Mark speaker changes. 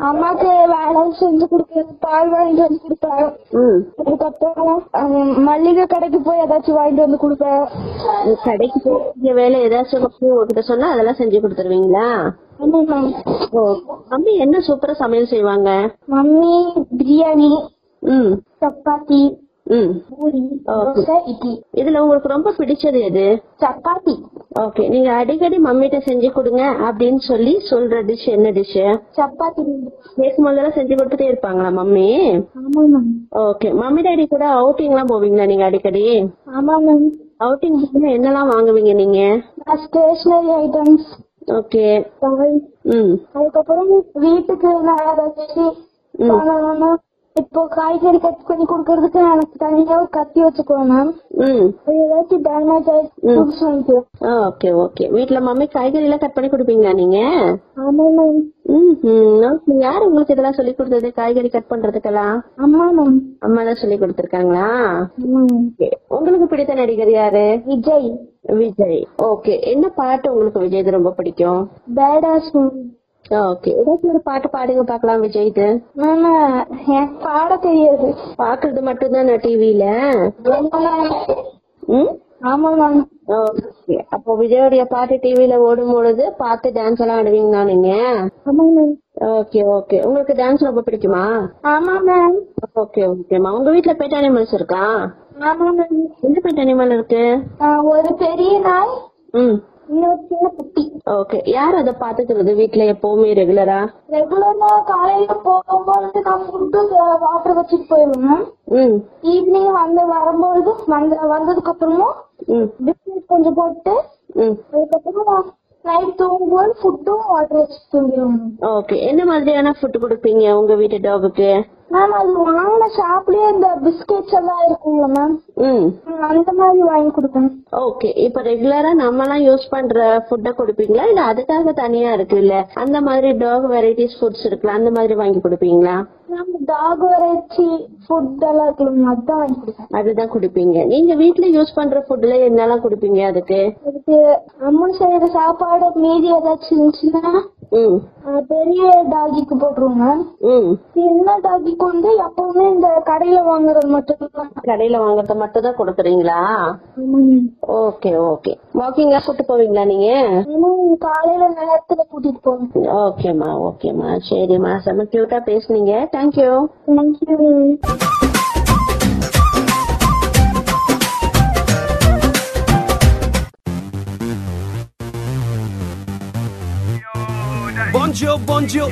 Speaker 1: அம்மாக்கு வேலை செஞ்சு கொடுக்கறது பால் வாங்கிட்டு வந்து கொடுப்பேன்
Speaker 2: ம்
Speaker 1: அதுக்கப்புறம் ஹம், மல்லிகை கடைக்கு போய் ஏதாச்சும் வாங்கிட்டு வந்து கொடுப்பேன்
Speaker 2: கடைக்கு போய் வேலை ஏதாச்சும் மம்மி உங்ககிட்ட சொன்னா அதெல்லாம் செஞ்சு கொடுத்துருவீங்களா
Speaker 1: ஆமா மேம்
Speaker 2: ஓ மம்மி என்ன சூப்பரா சமையல் செய்வாங்க
Speaker 1: மம்மி பிரியாணி
Speaker 2: ம்
Speaker 1: சப்பாத்தி
Speaker 2: ம்
Speaker 1: பூரி தோசை இட்லி
Speaker 2: இதுல உங்களுக்கு ரொம்ப பிடிச்சது எது
Speaker 1: சப்பாத்தி
Speaker 2: ஓகே நீங்க அடிக்கடி மம்மிட்ட செஞ்சு கொடுங்க அப்படின்னு சொல்லி சொல்ற டிஷ் என்ன டிஷ்
Speaker 1: சப்பாத்தி
Speaker 2: கேட்கும் போதெல்லாம் செஞ்சு கொடுத்துட்டே இருப்பாங்களா மம்மி
Speaker 1: ஆமா மேம்
Speaker 2: ஓகே மம்மி டாடி கூட அவுட்டிங் எல்லாம் போவீங்களா நீங்க அடிக்கடி
Speaker 1: ஆமா மேம்
Speaker 2: அவுட்டிங் போனா என்னெல்லாம் வாங்குவீங்க நீங்க
Speaker 1: நான் ஸ்டேஷனரி ஐட்டம்ஸ்
Speaker 2: ஓகே
Speaker 1: டாய்
Speaker 2: ம்
Speaker 1: அதுக்கப்புறம் வீட்டுக்கு நான் ஏதாச்சும் வாங்கணும்னா இப்போ காய்கறி கட் பண்ணி கொடுக்கறதுக்கு எனக்கு தனியா ஒரு கத்தி வச்சுக்குவேன் மேம்
Speaker 2: ம்
Speaker 1: அது ஏதாச்சும் டேமேஜ் ஆயிடுச்சு புதுசு வாங்கிக்குவேன்
Speaker 2: ஓகே ஓகே வீட்ல மம்மி காய்கறி எல்லாம் கட் பண்ணி கொடுப்பீங்களா நீங்க
Speaker 1: ஆமா மேம்
Speaker 2: ம் ஓகே யார் உங்களுக்கு இதெல்லாம் சொல்லி கொடுத்தது காய்கறி கட் பண்றதுக்கெல்லாம்
Speaker 1: அம்மா மேம்
Speaker 2: அம்மா தான் சொல்லி கொடுத்துருக்காங்களா
Speaker 1: ஆமா மேம்
Speaker 2: Okay. உங்களுக்கு பிடித்த நடிகர் யாரு
Speaker 1: விஜய்
Speaker 2: விஜய் ஓகே என்ன பாட்டு உங்களுக்கு விஜய் ரொம்ப பிடிக்கும்
Speaker 1: பேடாஸ் மேம்
Speaker 2: ஓகே ஏதாச்சும் ஒரு பாட்டு பாடுங்க பாக்கலாம் விஜய்து
Speaker 1: மேம் எனக்கு பாட தெரியாது
Speaker 2: பாக்குறது மட்டும்தான் டிவில
Speaker 1: ஆமா மேம்
Speaker 2: ம்
Speaker 1: ஆமா மேம்
Speaker 2: ஓகே அப்போ விஜயோடைய பாட்டு டிவில ஓடும் பொழுது பார்த்து டான்ஸ் எல்லாம் ஆடுவீங்களா நீங்க
Speaker 1: ஆமா மேம்
Speaker 2: ஓகே ஓகே உங்களுக்கு டான்ஸ் ரொம்ப பிடிக்குமா
Speaker 1: ஆமா மேம்
Speaker 2: ஓகே ஓகேமா உங்க வீட்ல பெட் அனிமல்ஸ் இருக்கா
Speaker 1: ஆமா மேம்
Speaker 2: எந்த பெட் அனிமல் இருக்கு
Speaker 1: ஒரு பெரிய நாய்
Speaker 2: ம்
Speaker 1: இன்னொரு சின்ன குட்டி
Speaker 2: ஓகே யார் அதை பாத்துக்கிறது வீட்ல எப்பவுமே ரெகுலரா
Speaker 1: ரெகுலரா காலையில போகும்போது நான் ஃபுட்டு வாட்டர் வச்சுட்டு போயிடுவேன்
Speaker 2: ம்
Speaker 1: ஈவினிங் வந்து வரும்போது வந்து வந்ததுக்கு அப்புறமும்
Speaker 2: ம்
Speaker 1: பிஸ்கட் கொஞ்சம் போட்டு
Speaker 2: ம்
Speaker 1: அதுக்கப்புறம் நைட் தூங்கும்போது ஃபுட்டும் வாட்டர் வச்சு தூங்கிடுவோம்
Speaker 2: ஓகே என்ன மாதிரியான ஃபுட் கொடுப்பீங்க உங்க வீட்டு டாகுக்கு
Speaker 1: மேம் அது வாங்கின ஷாப்லயே இந்த பிஸ்கெட்ஸ் எல்லாம் இருக்கும்ல மேம்
Speaker 2: ம்
Speaker 1: அந்த மாதிரி வாங்கி கொடுப்பேன்
Speaker 2: ஓகே இப்ப ரெகுலரா நம்ம எல்லாம் யூஸ் பண்ற ஃபுட்ட கொடுப்பீங்களா இல்ல அதுக்காக தனியா இருக்குல்ல அந்த மாதிரி டாக் வெரைட்டிஸ் ஃபுட்ஸ் இருக்குல்ல அந்த மாதிரி வாங்கி கொடுப்பீங்களா
Speaker 1: மேம் டாக் வெரைட்டி ஃபுட் எல்லாம் இருக்குல்ல அதான் வாங்கி கொடுப்பேன்
Speaker 2: அதுதான் கொடுப்பீங்க நீங்க வீட்ல யூஸ் பண்ற ஃபுட்ல என்னெல்லாம் கொடுப்பீங்க அதுக்கு
Speaker 1: அதுக்கு அம்மா செய்யற சாப்பாடு மீதி ஏதாச்சும் இருந்துச்சுன்னா
Speaker 2: ம்
Speaker 1: அஹ், பெரிய டாகிக்கு போட்டுருவோங்க
Speaker 2: ம்
Speaker 1: சின்ன டாகிக்கு வந்து எப்பவுமே இந்த கடையில வாங்குறது மட்டும்தான்
Speaker 2: கடையில வாங்குறத மட்டும் தான் கொடுக்குறீங்களா
Speaker 1: ஆமாங்க.
Speaker 2: ஓகே ஓகே வாக்கிங்கா கூட்டு போவீங்களா நீங்க
Speaker 1: ஏன்னா காலையில நேரத்துல கூட்டிட்டு போவேன்
Speaker 2: ஓகேம்மா ஓகேம்மா சரிம்மா செம்ம கியூட்டா பேசுனீங்க தேங்க்யூ
Speaker 1: தேங்க்யூ
Speaker 3: Bonjour, bonjour,